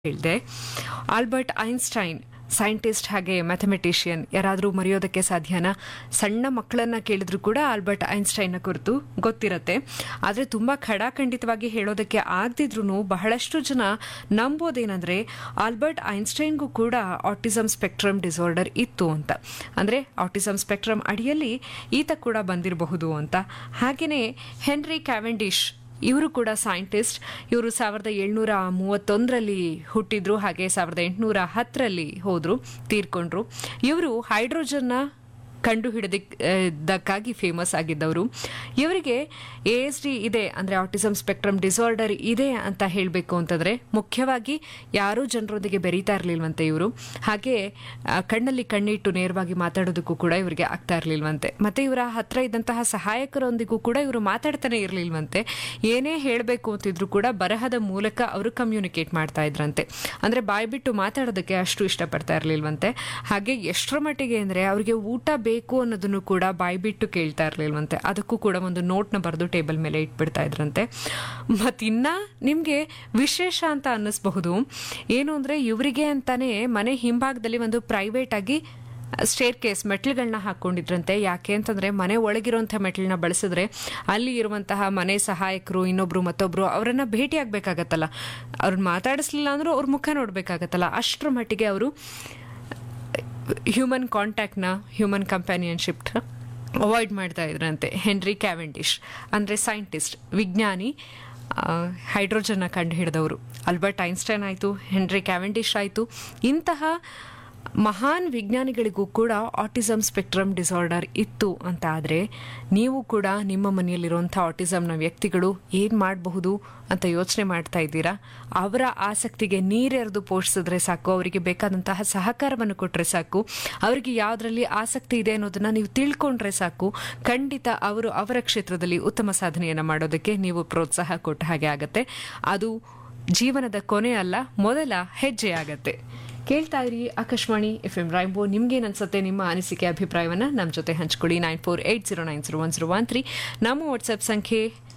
ಹೇಳಿದೆ Albert Einstein scientist ಹಾಗೆ mathematician ಯಾರಾದರೂ ಮರೆಯೋದಕ್ಕೆ ಸಾಧ್ಯನಾ ಸಣ್ಣ ಮಕ್ಕಳನ್ನ ಕೇಳಿದ್ರು ಕೂಡ ಆಲ್ಬರ್ಟ್ ಐನ್ಸ್ಟೈನ್ನ ಕುರಿತು ಗೊತ್ತಿರತ್ತೆ ಆದರೆ ತುಂಬ ಖಡಾಖಂಡಿತವಾಗಿ ಹೇಳೋದಕ್ಕೆ ಆಗದಿದ್ರು ಬಹಳಷ್ಟು ಜನ ನಂಬೋದೇನೆಂದ್ರೆ ಆಲ್ಬರ್ಟ್ ಐನ್ಸ್ಟೈನ್ಗೂ ಕೂಡ ಆಟಿಸಮ್ ಸ್ಪೆಕ್ಟ್ರಮ್ ಡಿಸಾರ್ಡರ್ ಇತ್ತು ಅಂತ ಅಂದರೆ ಆಟಿಸಮ್ ಸ್ಪೆಕ್ಟ್ರಮ್ ಅಡಿಯಲ್ಲಿ ಈತ ಕೂಡ ಬಂದಿರಬಹುದು ಅಂತ ಹಾಗೆಯೇ ಹೆನ್ರಿ ಕ್ಯಾವೆಂಡಿಶ್ ಇವರು ಕೂಡ ಸೈಂಟಿಸ್ಟ್ ಇವರು ಸಾವಿರದ ಏಳ್ನೂರ ಮೂವತ್ತೊಂದರಲ್ಲಿ ಹುಟ್ಟಿದ್ರು ಹಾಗೆ ಸಾವಿರದ ಎಂಟುನೂರ ಹತ್ತರಲ್ಲಿ ಹೋದ್ರು ತೀರ್ಕೊಂಡ್ರು ಇವರು ಹೈಡ್ರೋಜನ್ನ ಕಂಡು ಹಿಡಿದಕ್ಕಾಗಿ ಫೇಮಸ್ ಆಗಿದ್ದವರು ಇವರಿಗೆ ಎ ಎಸ್ ಡಿ ಇದೆ ಅಂದರೆ ಆಟಿಸಮ್ ಸ್ಪೆಕ್ಟ್ರಮ್ ಡಿಸಾರ್ಡರ್ ಇದೆ ಅಂತ ಹೇಳಬೇಕು ಅಂತಂದರೆ ಮುಖ್ಯವಾಗಿ ಯಾರೂ ಜನರೊಂದಿಗೆ ಬೆರೀತಾ ಇರಲಿಲ್ವಂತೆ ಇವರು ಹಾಗೆ ಆ, ಕಣ್ಣಲ್ಲಿ ಕಣ್ಣಿಟ್ಟು ನೇರವಾಗಿ ಮಾತಾಡೋದಕ್ಕೂ ಕೂಡ ಇವರಿಗೆ ಆಗ್ತಾ ಇರಲಿಲ್ವಂತೆ ಮತ್ತೆ ಇವರ ಹತ್ರ ಇದ್ದಂತಹ ಸಹಾಯಕರೊಂದಿಗೂ ಕೂಡ ಇವರು ಮಾತಾಡ್ತಾನೆ ಇರಲಿಲ್ವಂತೆ ಏನೇ ಹೇಳಬೇಕು ಅಂತಿದ್ರು ಕೂಡ ಬರಹದ ಮೂಲಕ ಅವರು ಕಮ್ಯುನಿಕೇಟ್ ಮಾಡ್ತಾ ಇದ್ರಂತೆ ಅಂದರೆ ಬಾಯ್ಬಿಟ್ಟು ಮಾತಾಡೋದಕ್ಕೆ ಅಷ್ಟು ಇಷ್ಟಪಡ್ತಾ ಇರಲಿಲ್ವಂತೆ ಹಾಗೆ ಎಷ್ಟರ ಮಟ್ಟಿಗೆ ಅಂದರೆ ಅವರಿಗೆ ಊಟ ಬೇಕು ಅನ್ನೋದನ್ನು ಕೂಡ ಬಾಯ್ಬಿಟ್ಟು ಕೇಳ್ತಾ ಇರಲಿಲ್ವಂತೆ ಅದಕ್ಕೂ ಕೂಡ ಒಂದು ನೋಟ್ನ ಬರೆದು ಟೇಬಲ್ ಮೇಲೆ ಇಟ್ಬಿಡ್ತಾ ಇದ್ರಂತೆ ಮತ್ತಿನ್ನ ನಿಮಗೆ ವಿಶೇಷ ಅಂತ ಅನ್ನಿಸ್ಬಹುದು ಏನು ಅಂದರೆ ಇವರಿಗೆ ಅಂತಾನೆ ಮನೆ ಹಿಂಭಾಗದಲ್ಲಿ ಒಂದು ಪ್ರೈವೇಟ್ ಆಗಿ ಸ್ಟೇರ್ ಕೇಸ್ ಮೆಟ್ಲುಗಳನ್ನ ಹಾಕೊಂಡಿದ್ರಂತೆ ಯಾಕೆ ಅಂತಂದ್ರೆ ಮನೆ ಒಳಗಿರುವಂತಹ ಮೆಟ್ಲನ್ನ ಬಳಸಿದ್ರೆ ಅಲ್ಲಿ ಇರುವಂತಹ ಮನೆ ಸಹಾಯಕರು ಇನ್ನೊಬ್ರು ಮತ್ತೊಬ್ರು ಅವರನ್ನ ಭೇಟಿ ಆಗ್ಬೇಕಾಗತ್ತಲ್ಲ ಅವ್ರನ್ನ ಮಾತಾಡಿಸ್ಲಿಲ್ಲ ಅಂದ್ರೂ ಅವ್ರ ಮುಖ ನೋಡ್ಬೇಕಾಗತ್ತಲ್ಲ ಅಷ್ಟರ ಮಟ್ಟಿಗೆ ಅವರು ಹ್ಯೂಮನ್ ಕಾಂಟ್ಯಾಕ್ಟ್ನ ಹ್ಯೂಮನ್ ಕಂಪ್ಯಾನಿಯನ್ಶಿಪ್ನ ಅವಾಯ್ಡ್ ಮಾಡ್ತಾ ಇದ್ರಂತೆ ಹೆನ್ರಿ ಕ್ಯಾವೆಂಡಿಶ್ ಅಂದರೆ ಸೈಂಟಿಸ್ಟ್ ವಿಜ್ಞಾನಿ ಹೈಡ್ರೋಜನ್ನ ಕಂಡು ಹಿಡಿದವರು ಆಲ್ಬರ್ಟ್ ಐನ್ಸ್ಟೈನ್ ಆಯಿತು ಹೆನ್ರಿ ಕ್ಯಾವೆಂಡಿಶ್ ಆಯಿತು ಇಂತಹ ಮಹಾನ್ ವಿಜ್ಞಾನಿಗಳಿಗೂ ಕೂಡ ಆಟಿಸಮ್ ಸ್ಪೆಕ್ಟ್ರಮ್ ಡಿಸಾರ್ಡರ್ ಇತ್ತು ಅಂತ ಆದರೆ ನೀವು ಕೂಡ ನಿಮ್ಮ ಮನೆಯಲ್ಲಿರುವಂಥ ಆಟಿಸಮ್ನ ವ್ಯಕ್ತಿಗಳು ಏನು ಮಾಡಬಹುದು ಅಂತ ಯೋಚನೆ ಮಾಡ್ತಾ ಇದ್ದೀರಾ ಅವರ ಆಸಕ್ತಿಗೆ ನೀರೆರೆದು ಪೋಷಿಸಿದ್ರೆ ಸಾಕು ಅವರಿಗೆ ಬೇಕಾದಂತಹ ಸಹಕಾರವನ್ನು ಕೊಟ್ಟರೆ ಸಾಕು ಅವರಿಗೆ ಯಾವುದರಲ್ಲಿ ಆಸಕ್ತಿ ಇದೆ ಅನ್ನೋದನ್ನ ನೀವು ತಿಳ್ಕೊಂಡ್ರೆ ಸಾಕು ಖಂಡಿತ ಅವರು ಅವರ ಕ್ಷೇತ್ರದಲ್ಲಿ ಉತ್ತಮ ಸಾಧನೆಯನ್ನು ಮಾಡೋದಕ್ಕೆ ನೀವು ಪ್ರೋತ್ಸಾಹ ಕೊಟ್ಟ ಹಾಗೆ ಆಗತ್ತೆ ಅದು ಜೀವನದ ಕೊನೆ ಅಲ್ಲ ಮೊದಲ ಹೆಜ್ಜೆ ಆಗತ್ತೆ ಕೇಳ್ತಾ ಇರಿ ಆಕಾಶವಾಣಿ ಎಫ್ ಎಂ ರೈಂಬೋ ನಿಮ್ಗೇನು ಅನ್ಸುತ್ತೆ ನಿಮ್ಮ ಅನಿಸಿಕೆ ಅಭಿಪ್ರಾಯವನ್ನ ನಮ್ಮ ಜೊತೆ ಹಂಚ್ಕೊಳ್ಳಿ nine four eight zero nine zero one zero one three ನಮ್ಮ ವಾಟ್ಸ್ಆಪ್ ಸಂಖ್ಯೆ